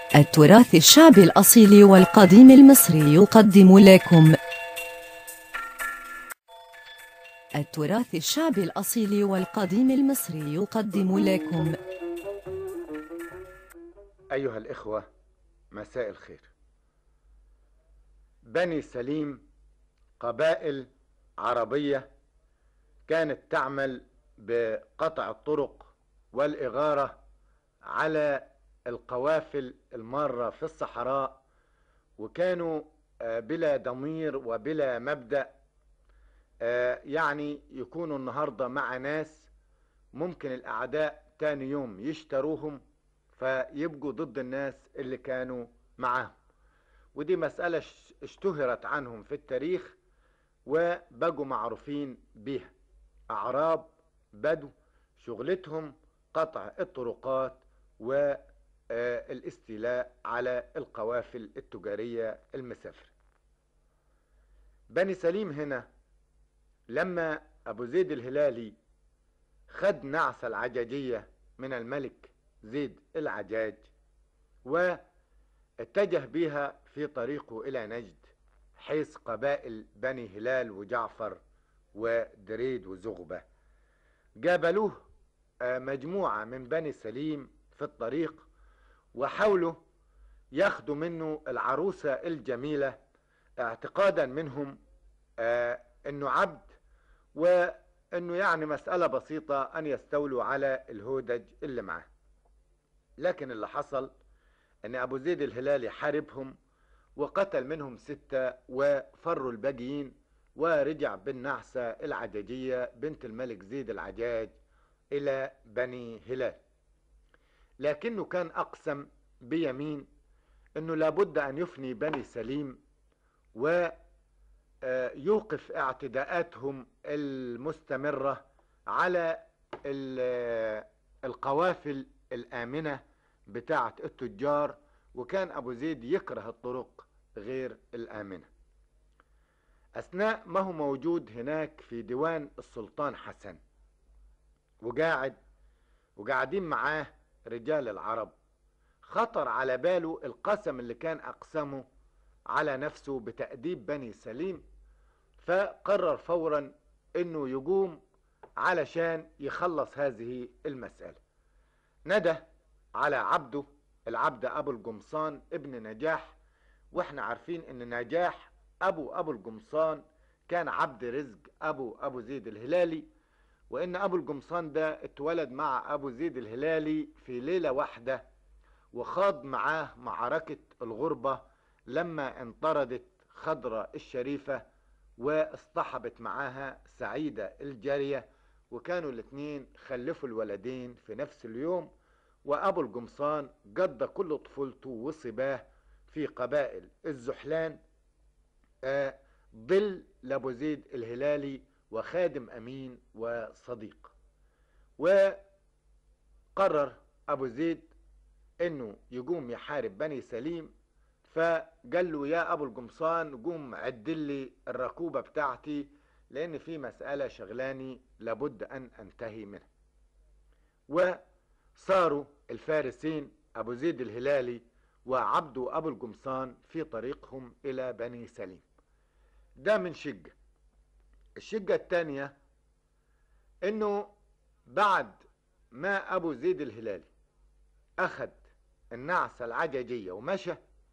التراث الشعبي الأصيل والقديم المصري يقدم لكم التراث الشعبي الأصيل والقديم المصري يقدم لكم أيها الإخوة مساء الخير بني سليم قبائل عربية كانت تعمل بقطع الطرق والإغارة على القوافل المارة في الصحراء وكانوا آه، بلا ضمير وبلا مبدأ آه، يعني يكونوا النهاردة مع ناس ممكن الأعداء تاني يوم يشتروهم فيبقوا ضد الناس اللي كانوا معاهم ودي مسألة اش- اشتهرت عنهم في التاريخ وبقوا معروفين بيها أعراب بدو شغلتهم قطع الطرقات والاستيلاء على القوافل التجارية المسافرة بني سليم هنا لما أبو زيد الهلالي خد نعس العجاجية من الملك زيد العجاج واتجه بها في طريقه إلى نجد حيث قبائل بني هلال وجعفر ودريد وزغبة جابلوه آه، مجموعة من بني سليم في الطريق وحاولوا ياخدوا منه العروسة الجميلة اعتقادا منهم آه، انه عبد وانه يعني مسألة بسيطة ان يستولوا على الهودج اللي معاه لكن اللي حصل ان ابو زيد الهلالي حاربهم وقتل منهم ستة وفروا الباقيين ورجع بالنعسة العجاجية بنت الملك زيد العجاج إلى بني هلال لكنه كان أقسم بيمين أنه لابد أن يفني بني سليم ويوقف اعتداءاتهم المستمرة على ال- القوافل الآمنة بتاعة التجار وكان أبو زيد يكره الطرق غير الآمنة أثناء ما هو موجود هناك في ديوان السلطان حسن وقاعد وقاعدين معاه رجال العرب خطر على باله القسم اللي كان أقسمه على نفسه بتأديب بني سليم فقرر فورا انه يقوم علشان يخلص هذه المسألة ندى على عبده العبد ابو القمصان ابن نجاح واحنا عارفين ان نجاح ابو ابو القمصان كان عبد رزق ابو ابو زيد الهلالي وان ابو القمصان ده اتولد مع ابو زيد الهلالي في ليلة واحدة وخاض معاه معركة الغربة لما انطردت خضرة الشريفة واصطحبت معاها سعيدة الجارية وكانوا الاثنين خلفوا الولدين في نفس اليوم وابو القمصان قضى كل طفولته وصباه في قبائل الزحلان آه، ظل لابو زيد الهلالي وخادم امين وصديق وقرر ابو زيد انه يقوم يحارب بني سليم فقال له يا ابو القمصان قوم عد لي الركوبه بتاعتي لان في مساله شغلاني لابد ان انتهي منها وصاروا الفارسين ابو زيد الهلالي وعبده ابو القمصان في طريقهم الى بني سليم ده من شقه الشقه الثانيه انه بعد ما ابو زيد الهلالي اخذ النعسه العجاجيه ومشى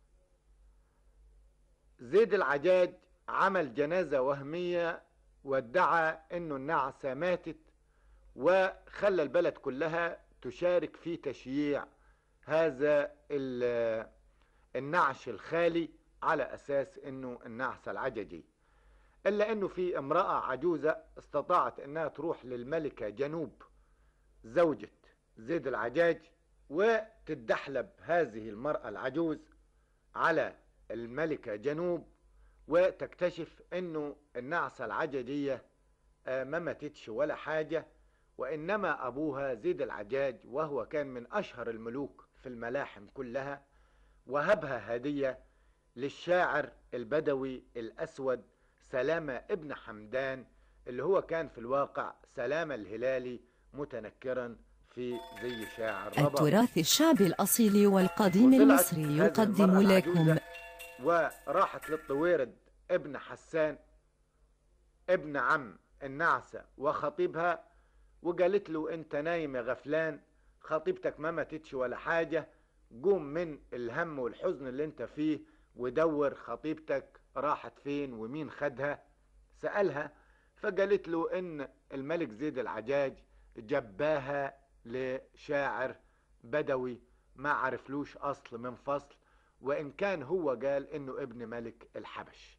زيد العجاج عمل جنازة وهمية وادعى انه النعسة ماتت وخلى البلد كلها تشارك في تشييع هذا ال- النعش الخالي على اساس انه النعسة العججي الا انه في امرأة عجوزة استطاعت انها تروح للملكة جنوب زوجة زيد العجاج وتدحلب هذه المرأة العجوز على الملكة جنوب وتكتشف انه النعسة العججية آه، ما ماتتش ولا حاجة وانما ابوها زيد العجاج وهو كان من اشهر الملوك في الملاحم كلها وهبها هدية للشاعر البدوي الاسود سلامة ابن حمدان اللي هو كان في الواقع سلامة الهلالي متنكرا في زي شاعر رباب التراث الشعبي الأصيل والقديم وطلعت المصري هذه يقدم المرأة لكم العجوزة وراحت للطويرد ابن حسان ابن عم النعسة وخطيبها وقالت له انت نايم يا غفلان خطيبتك ما ماتتش ولا حاجة قوم من الهم والحزن اللي انت فيه ودور خطيبتك راحت فين ومين خدها سألها فقالت له ان الملك زيد العجاج جباها لشاعر بدوي ما عرفلوش اصل من فصل وان كان هو قال انه ابن ملك الحبش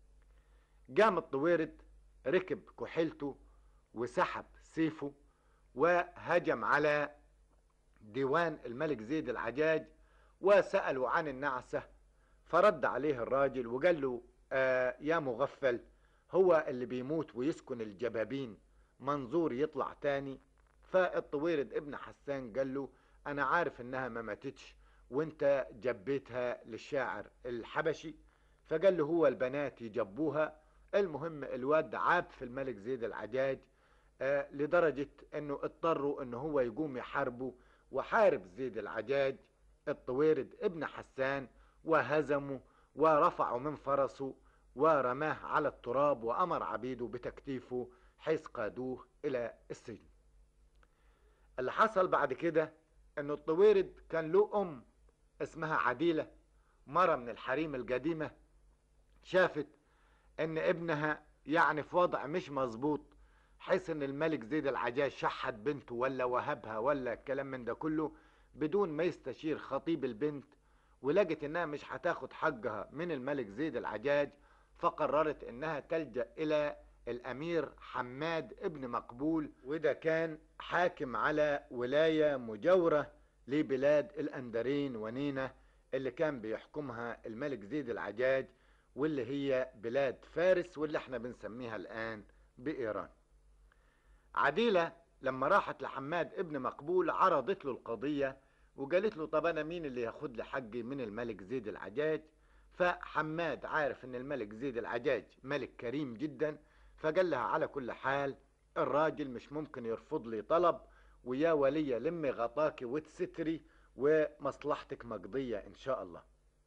قام الطويرد ركب كحيلته وسحب سيفه وهجم على ديوان الملك زيد العجاج وسألوا عن النعسة فرد عليه الراجل وقال له آه يا مغفل هو اللي بيموت ويسكن الجبابين منظور يطلع تاني فالطويرد ابن حسان قال له انا عارف انها ما ماتتش وانت جبيتها للشاعر الحبشي فقال له هو البنات يجبوها المهم الواد عاب في الملك زيد العجاج آه لدرجة انه اضطروا انه هو يقوم يحاربه وحارب زيد العجاج الطويرد ابن حسان وهزمه ورفعه من فرسه ورماه على التراب وامر عبيده بتكتيفه حيث قادوه الى السجن اللي حصل بعد كده انه الطويرد كان له ام اسمها عديلة مرة من الحريم القديمة شافت ان ابنها يعني في وضع مش مظبوط حيث ان الملك زيد العجاج شحت بنته ولا وهبها ولا الكلام من ده كله بدون ما يستشير خطيب البنت ولقت انها مش هتاخد حقها من الملك زيد العجاج فقررت انها تلجأ الى الامير حماد ابن مقبول وده كان حاكم على ولاية مجاورة لبلاد الاندرين ونينة اللي كان بيحكمها الملك زيد العجاج واللي هي بلاد فارس واللي احنا بنسميها الان بايران عديلة لما راحت لحماد ابن مقبول عرضت له القضية وقالت له طب انا مين اللي ياخد لي حقي من الملك زيد العجاج فحماد عارف ان الملك زيد العجاج ملك كريم جدا فقال لها على كل حال الراجل مش ممكن يرفض لي طلب ويا ولية لمي غطاكي وتستري ومصلحتك مقضية ان شاء الله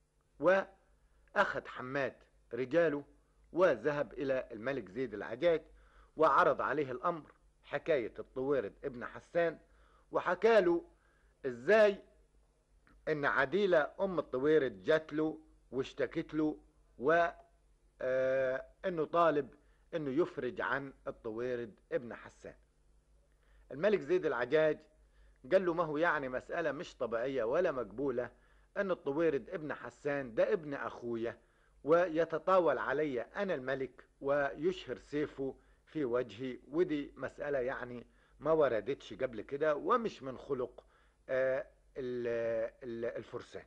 واخد حماد رجاله وذهب الى الملك زيد العجاج وعرض عليه الامر حكاية الطويرد ابن حسان وحكاله ازاي ان عديلة ام الطويرد جات له واشتكت له و آه انه طالب انه يفرج عن الطويرد ابن حسان الملك زيد العجاج قال له ما هو يعني مسألة مش طبيعية ولا مقبولة ان الطويرد ابن حسان ده ابن اخويا ويتطاول علي انا الملك ويشهر سيفه في وجهي ودي مسألة يعني ما وردتش قبل كده ومش من خلق آه الفرسان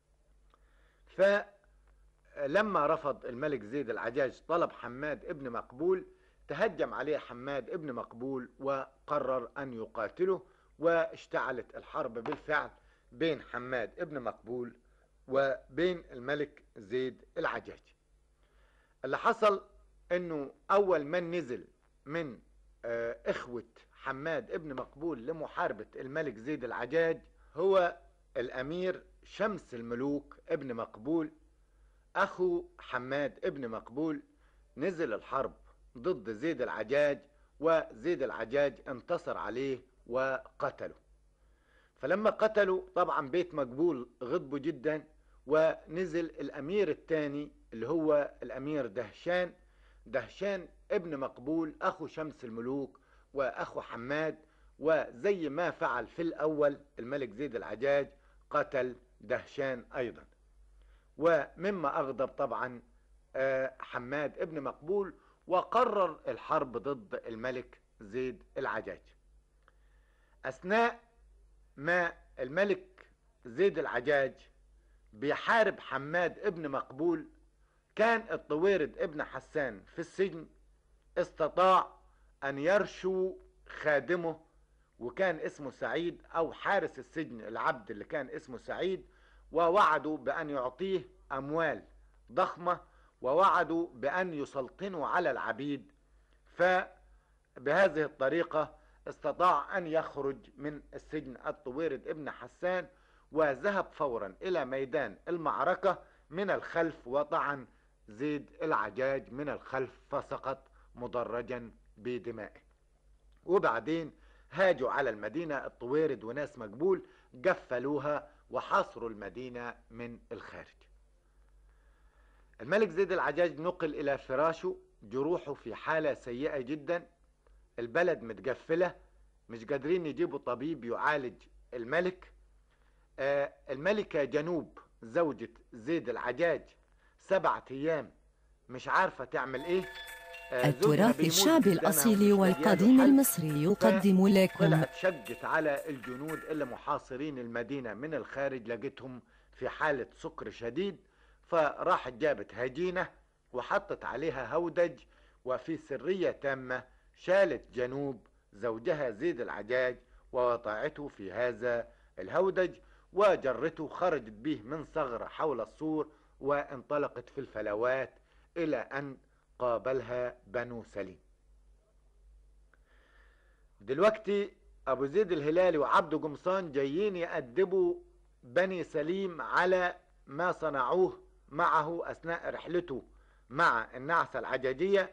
فلما رفض الملك زيد العجاج طلب حماد ابن مقبول تهجم عليه حماد ابن مقبول وقرر أن يقاتله واشتعلت الحرب بالفعل بين حماد ابن مقبول وبين الملك زيد العجاج اللي حصل انه اول من نزل من اخوة حماد ابن مقبول لمحاربة الملك زيد العجاج هو الامير شمس الملوك ابن مقبول اخو حماد ابن مقبول نزل الحرب ضد زيد العجاج وزيد العجاج انتصر عليه وقتله فلما قتلوا طبعا بيت مقبول غضبوا جدا ونزل الامير الثاني اللي هو الامير دهشان دهشان ابن مقبول اخو شمس الملوك واخو حماد وزي ما فعل في الاول الملك زيد العجاج قتل دهشان ايضا ومما اغضب طبعا حماد ابن مقبول وقرر الحرب ضد الملك زيد العجاج اثناء ما الملك زيد العجاج بيحارب حماد ابن مقبول كان الطويرد ابن حسان في السجن استطاع ان يرشو خادمه وكان اسمه سعيد او حارس السجن العبد اللي كان اسمه سعيد ووعدوا بان يعطيه اموال ضخمة ووعدوا بان يسلطنوا على العبيد فبهذه الطريقة استطاع أن يخرج من السجن الطويرد ابن حسان وذهب فورا إلى ميدان المعركة من الخلف وطعن زيد العجاج من الخلف فسقط مدرجا بدمائه وبعدين هاجوا على المدينة الطويرد وناس مقبول قفلوها وحاصروا المدينة من الخارج الملك زيد العجاج نقل إلى فراشه جروحه في حالة سيئة جدا البلد متقفلة مش قادرين يجيبوا طبيب يعالج الملك آه الملكة جنوب زوجة زيد العجاج سبعة أيام مش عارفة تعمل إيه آه، زوجها التراث بيموت الشعبي قدامها الأصيل ومش لاقية له والقديم حل. المصري يقدم لكم طلعت شقت على الجنود اللي محاصرين المدينة من الخارج لقيتهم في حالة سكر شديد فراحت جابت هجينة وحطت عليها هودج وفي سرية تامة شالت جنوب زوجها زيد العجاج ووضعته في هذا الهودج وجرته خرجت به من ثغرة حول السور وانطلقت في الفلوات إلى أن قابلها بنو سليم دلوقتي ابو زيد الهلالي وعبد قمصان جايين يأدبوا بني سليم على ما صنعوه معه اثناء رحلته مع النعسة العجاجية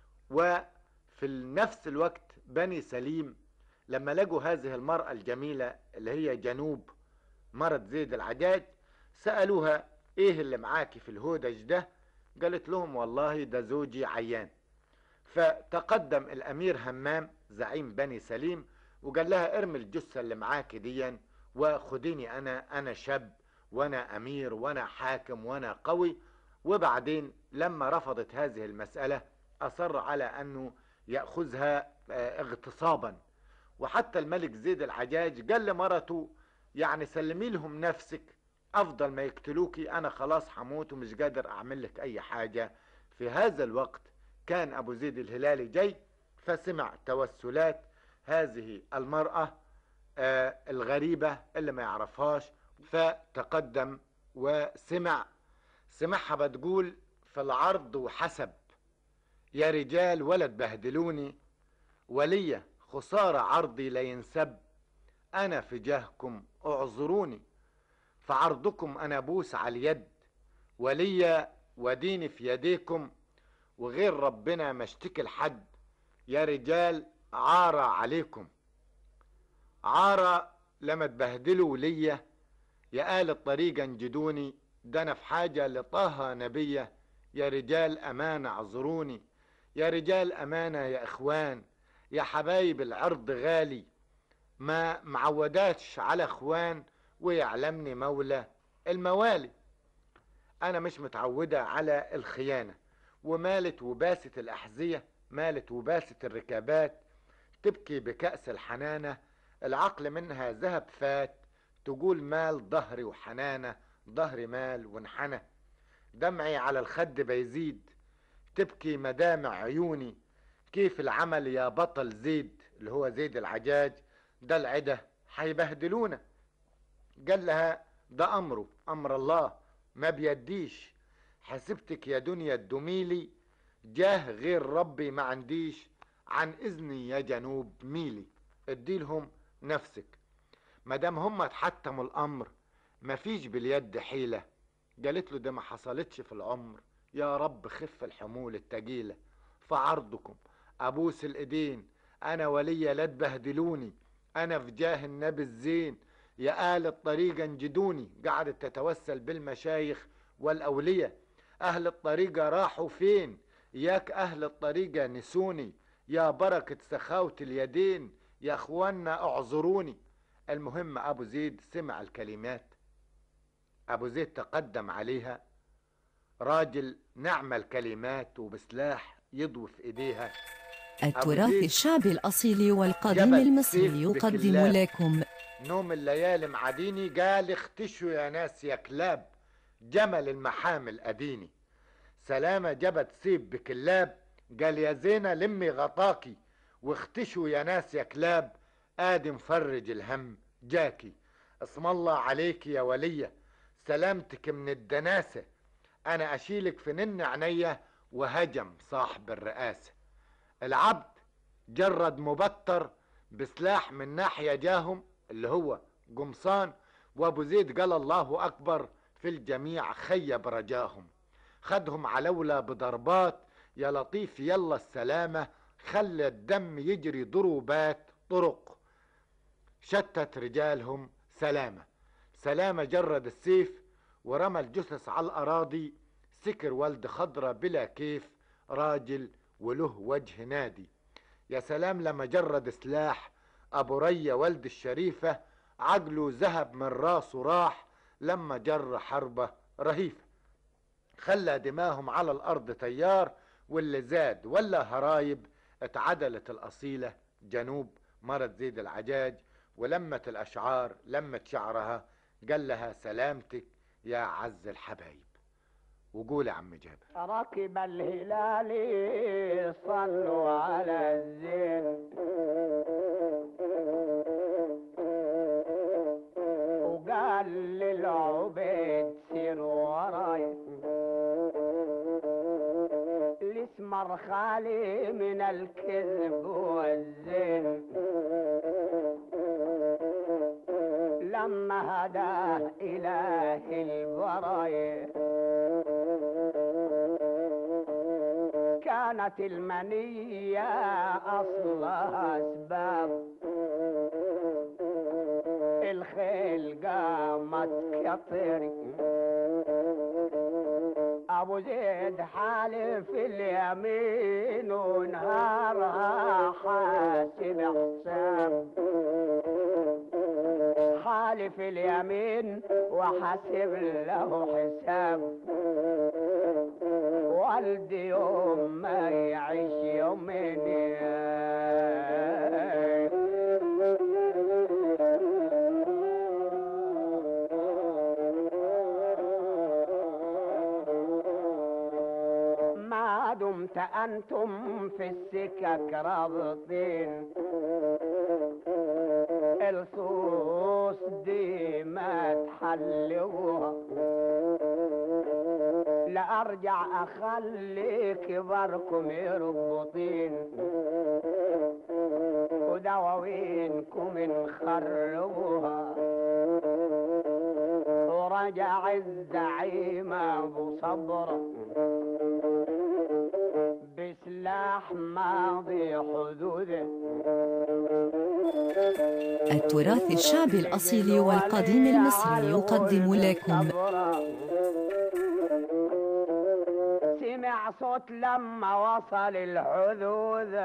وفي نفس الوقت بني سليم لما لقوا هذه المرأة الجميلة اللي هي جنوب مرض زيد العجاج سألوها ايه اللي معاكي في الهودج ده قالت لهم والله ده زوجي عيان فتقدم الامير همام زعيم بني سليم وقال لها ارمي الجثه اللي معاك ديا وخديني انا انا شاب وانا امير وانا حاكم وانا قوي وبعدين لما رفضت هذه المساله اصر على انه ياخذها آه، اغتصابا وحتى الملك زيد العجاج قال لمرته يعني سلمي لهم نفسك افضل ما يقتلوكي انا خلاص هموت ومش قادر اعمل لك اي حاجه في هذا الوقت كان ابو زيد الهلالي جاي فسمع توسلات هذه المرأة آه، الغريبة اللي ما يعرفهاش فتقدم وسمع سمعها بتقول في العرض وحسب يا رجال ولا تبهدلوني وليا خسارة عرضي لا ينسب أنا في جهكم اعذروني فعرضكم أنا بوس على اليد وليا وديني في يديكم وغير ربنا ما اشتكي لحد يا رجال عارة عليكم عارة لما تبهدلوا ليا يا آل الطريق انجدوني ده انا في حاجة لطه نبية يا رجال أمانة اعذروني يا رجال أمانة يا إخوان يا حبايب العرض غالي ما معوداتش على إخوان ويعلمني مولى الموالي أنا مش متعودة على الخيانة ومالت وباست الأحذية مالت وباست الركابات تبكي بكأس الحنانة العقل منها ذهب فات تقول مال ظهري وحنانة ظهري مال وانحنى دمعي على الخد بيزيد تبكي مدامع عيوني كيف العمل يا بطل زيد اللي هو زيد العجاج ده العدة هيبهدلونا قال لها ده أمره أمر الله ما بيديش حسبتك يا دنيا الدميلي جاه غير ربي ما عنديش عن إذني يا جنوب ميلي اديلهم نفسك مادام هم اتحتموا الأمر مفيش باليد حيلة قالت له ده ما حصلتش في العمر يا رب خف الحمول التجيلة فعرضكم أبوس الإيدين أنا وليا لا تبهدلوني أنا في جاه النبي الزين يا آل الطريق انجدوني قعدت تتوسل بالمشايخ والأولية أهل الطريقة راحوا فين ياك أهل الطريقة نسوني يا بركة سخاوة اليدين يا أخوانا اعذروني المهم أبو زيد سمع الكلمات أبو زيد تقدم عليها راجل نعم الكلمات وبسلاح يضوي في إيديها التراث زيد الشعبي الأصيل والقديم جبل المصري سيف يقدم بكلاب. لكم نوم الليالي معديني قال اختشوا يا ناس يا كلاب جمل المحامل أديني سلامة جبت سيب بكلاب قال يا زينة لمي غطاكي واختشوا يا ناس يا كلاب آدي مفرج الهم جاكي اسم الله عليك يا ولية سلامتك من الدناسة أنا أشيلك في نن عينيا وهجم صاحب الرئاسة العبد جرد مبتر بسلاح من ناحية جاهم اللي هو قمصان وابو زيد قال الله اكبر في الجميع خيب رجاهم خدهم علولة بضربات يا لطيف يلا السلامة خلى الدم يجري ضروبات طرق شتت رجالهم سلامة سلامة جرد السيف ورمى الجثث على الأراضي سكر ولد خضرة بلا كيف راجل وله وجه نادي يا سلام لما جرد سلاح أبو ريا ولد الشريفة عقله ذهب من راسه راح لما جر حربة رهيفة خلى دماهم على الأرض تيار واللي زاد ولا هرايب اتعدلت الأصيلة جنوب مرت زيد العجاج ولمت الأشعار لمت شعرها قال لها سلامتك يا عز الحبايب وقول يا عم جابر ركب الهلال صلوا على الزين وقال للعبيد سير وراي الاسمر خالي من الكذب والزين لما هداه إله البرايا كانت المنية أصلها أسباب الخيل قامت كطير أبو زيد حالف اليمين ونهارها حاسب حساب حالف اليمين وحاسب له حساب والدي يوم ما يعيش يومين ما دمت أنتم في السكك رابطين الصوص دي ما تحلوها لأرجع أخلي كباركم يربطين ودواوينكم نخربوها ورجع الزعيم أبو صبر بسلاح ماضي حدوده التراث الشعبي الأصيل والقديم المصري يقدم لكم سمع صوت لما وصل الحدود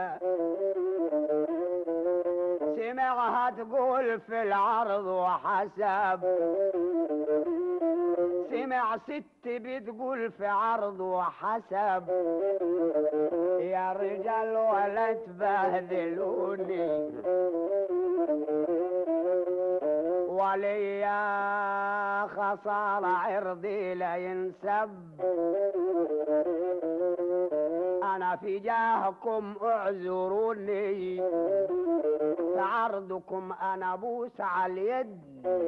سمعها تقول في العرض وحسب سمع ست بتقول في عرض وحسب يا رجال ولا تبهدلوني وليا خسارة عرضي لا ينسب أنا في جاهكم اعذروني عرضكم أنا بوس على اليد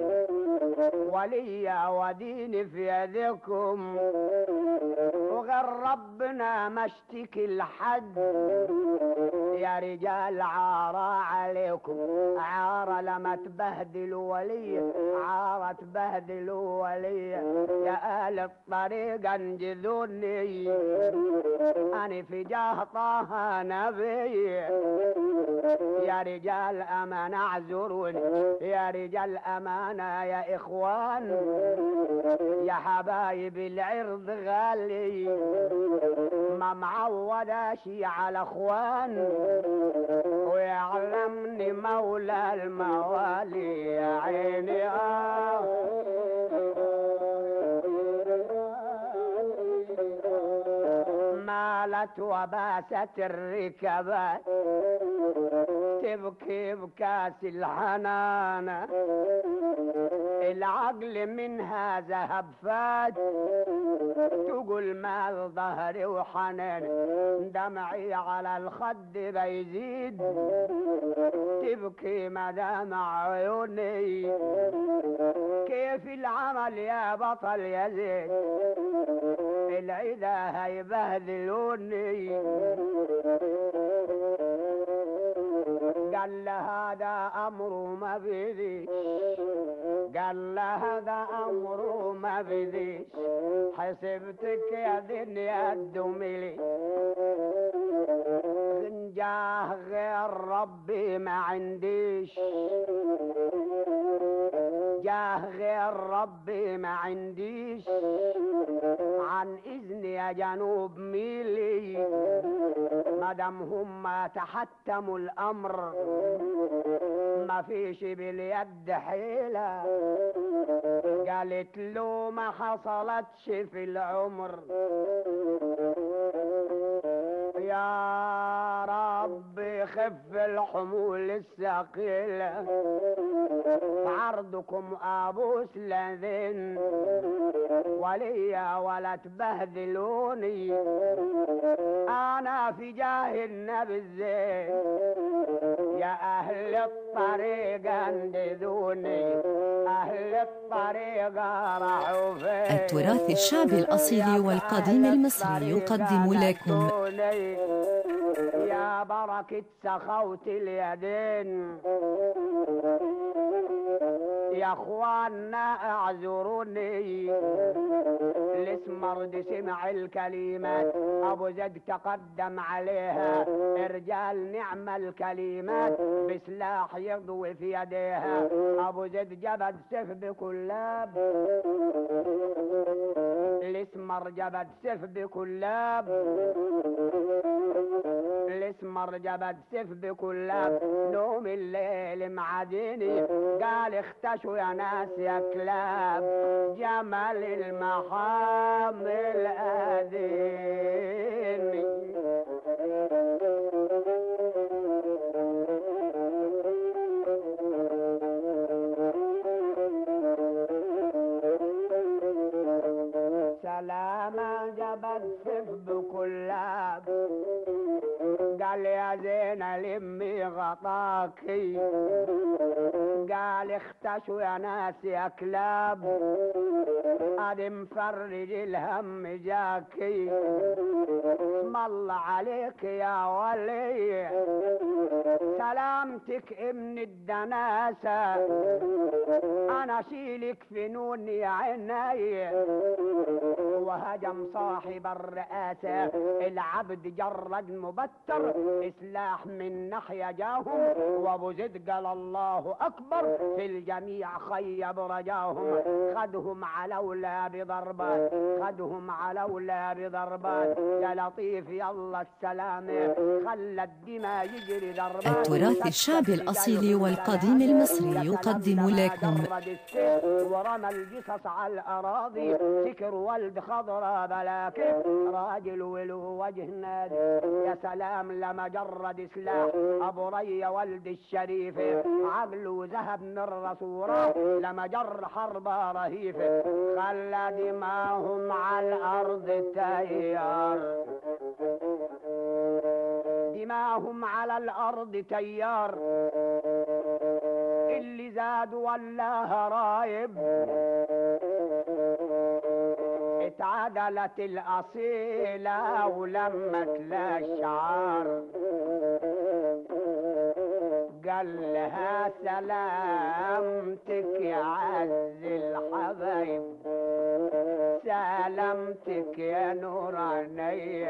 وليا وديني في يدكم وغير ربنا ما اشتكي لحد يا رجال عارة عليكم عارة لما تبهدلوا ولي عارة تبهدلوا ولي يا آل الطريق انجذوني أنا في جاه طه نبي يا رجال أمان اعذروني يا رجال أمانة يا إخوان يا حبايب العرض غالي ما معودة شي على اخوان ويعلمني مولى الموالي يا عيني آه مالت وباست الركبات تبكي بكاس الحنانة العقل منها ذهب فات تقول مال ظهري وحنان دمعي على الخد بيزيد تبكي مدامع عيوني كيف العمل يا بطل يا زيد العدا هيبهدلوني قال له هذا امره ما بيديش قال له هذا امره ما بيديش حسبتك يا دنيا الدملي إن جاه غير ربي ما عنديش جاه غير ربي ما عنديش عن اذن يا جنوب ميلي مادام هم تحتموا الامر ما فيش باليد حيلة قالت له ما حصلتش في العمر يا رب خف الحمول الثقيلة عرضكم ابوس لذن وليا ولا تبهدلوني انا في جاه النبي الزين يا اهل الطريق انقذوني اهل الطريق راحوا فين التراث الشعبي الأصيل والقديم المصري يقدم لكم يا بركة سخوت اليدين يا اخوانا اعذروني الاسمرد سمع الكلمات ابو زيد تقدم عليها رجال نعم الكلمات بسلاح يضوي في يديها ابو زيد جبد سيف بكلاب الاسمر جبد سيف بكلاب الاسمر جبد سيف بكلاب نوم الليل معديني قال اختشوا يا ناس يا كلاب جمال المحامل اذيني سلامة جبل سيف بكلاب قال يا زينة لمي غطاكي قال اختشوا يا ناس يا كلاب ادي مفرج الهم جاكي اسم الله عليك يا ولي سلامتك ابن الدناسة انا شيلك في نون يا عيني وهجم صاحب الرئاسة العبد جرد مبتر إسلاح من ناحية جاهم وابو زيد قال الله أكبر في الجميع خيب رجاهم خدهم على ولا بضربات خدهم على ولا بضربات يا لطيف يلا السلامة خلى الدماء يجري ضربات التراث الشعبي الأصيل والقديم المصري يقدم لكم ورمى الجثث على الأراضي سكر ولد خضرا بلاكي راجل ولو وجه نادي يا سلام لما جرد سلاح أبو ري ولد الشريف عقله ذهب من الرسورة لما جر حربة رهيفة خلى دماهم على الأرض تيار دماهم على الأرض تيار اللي زاد ولاها رايب اتعدلت الأصيلة ولمت الأشعار قال لها سلامتك يا عز الحبايب سلامتك يا نور عيني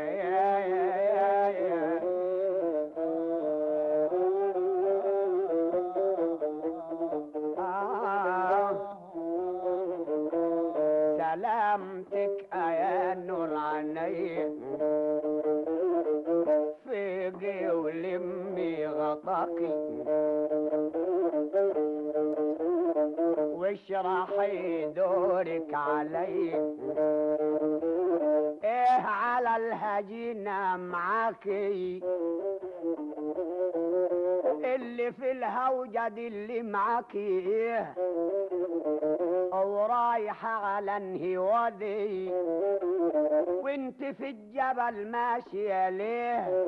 سلامتك يا نور عيني فيقي ولمي غطاكي واشرحي دورك علي ايه على الهجينة معاكي اللي في الهوجة دي اللي معاكي ايه او رايحة على انهوادي وانت في الجبل ماشية ليه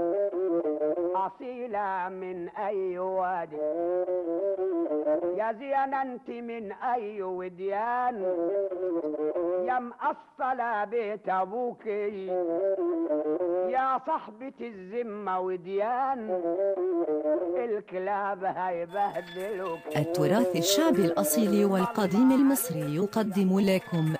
اصيلة من اي وادي يا زين انت من اي وديان يا يا مقصلة بيت أبوكي يا صاحبة الذمة وديان الكلاب هيبهدلوك التراث الشعبي الأصيل والقديم المصري يقدم لكم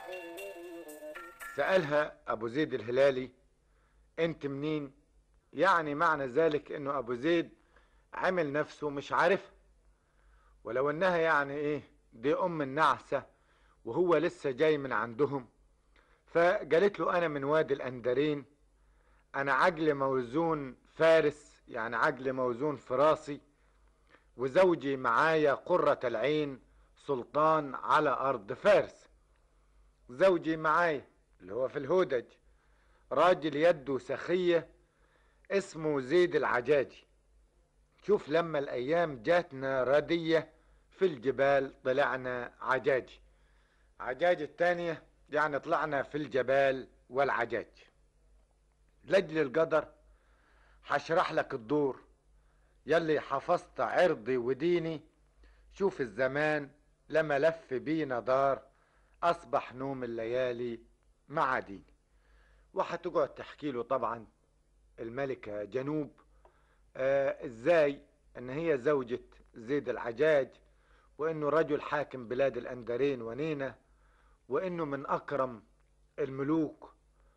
سألها أبو زيد الهلالي أنت منين؟ يعني معنى ذلك أنه أبو زيد عمل نفسه مش عارفها ولو أنها يعني إيه دي أم النعسة وهو لسه جاي من عندهم فقالت له أنا من وادي الأندرين أنا عجل موزون فارس يعني عجل موزون فراسي وزوجي معايا قرة العين سلطان على أرض فارس زوجي معايا اللي هو في الهودج راجل يده سخية اسمه زيد العجاجي شوف لما الأيام جاتنا ردية في الجبال طلعنا عجاجي عجاج التانية يعني طلعنا في الجبال والعجاج لجل القدر هشرح لك الدور يلي حفظت عرضي وديني شوف الزمان لما لف بينا دار أصبح نوم الليالي مع ديني وهتقعد تحكي له طبعا الملكة جنوب آه ازاي ان هي زوجة زيد العجاج وانه رجل حاكم بلاد الاندرين ونينة وانه من اكرم الملوك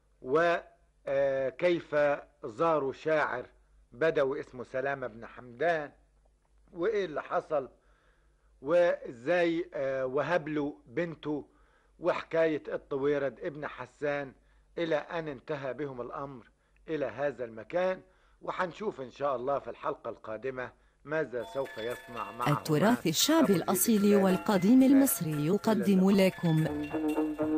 وكيف زاروا شاعر بدوي اسمه سلامة بن حمدان وايه اللي حصل وازاي آه وهب له بنته وحكاية الطويرد ابن حسان الى ان انتهى بهم الامر الى هذا المكان وحنشوف ان شاء الله في الحلقة القادمة ماذا سوف يصنع معه التراث الشعبي الأصيل والقديم المصري يقدم لكم